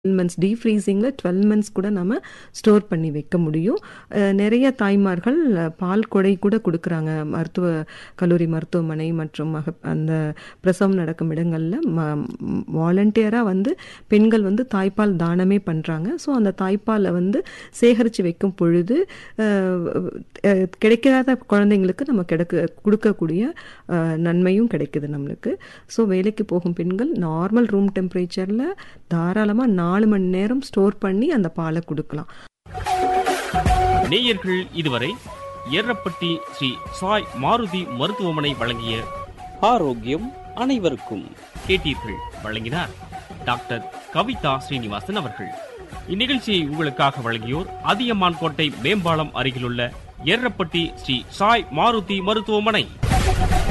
months டீஃப்ரீசிங்கில் twelve months கூட நம்ம store பண்ணி வைக்க முடியும் அஹ் நிறைய தாய்மார்கள் அஹ், பால் கொடை கூட கொடுக்குறாங்க மருத்துவ கல்லூரி மருத்துவமனை மற்றும் மக அந்த பிரசவம் நடக்கும் இடங்களில் வாலண்டியராக வந்து பெண்கள் வந்து தாய்ப்பால் தானமே பண்ணுறாங்க ஸோ அந்த தாய்ப்பாலை வந்து சேகரித்து வைக்கும் பொழுது அஹ், அஹ், கிடைக்காத குழந்தைங்களுக்கு நம்ம கிடைக்க கொடுக்கக்கூடிய அஹ், நன்மையும் கிடைக்குது நம்மளுக்கு ஸோ வேலைக்கு போகும் பெண்கள் நார்மல் ரூம் டெம்பரேச்சரில் தாராளமாக நாலு மணி நேரம் ஸ்டோர் பண்ணி அந்த பாலை கொடுக்கலாம் நேயர்கள் இதுவரை ஏரப்பட்டி ஸ்ரீ சாய் மாருதி மருத்துவமனை வழங்கிய ஆரோக்கியம் அனைவருக்கும் கேட்டீர்கள் வழங்கினார் டாக்டர் கவிதா ஸ்ரீனிவாசன் அவர்கள் இந்நிகழ்ச்சியை உங்களுக்காக வழங்கியோர் அதியமான் கோட்டை மேம்பாலம் அருகிலுள்ள ஏரப்பட்டி ஸ்ரீ சாய் மாருதி மருத்துவமனை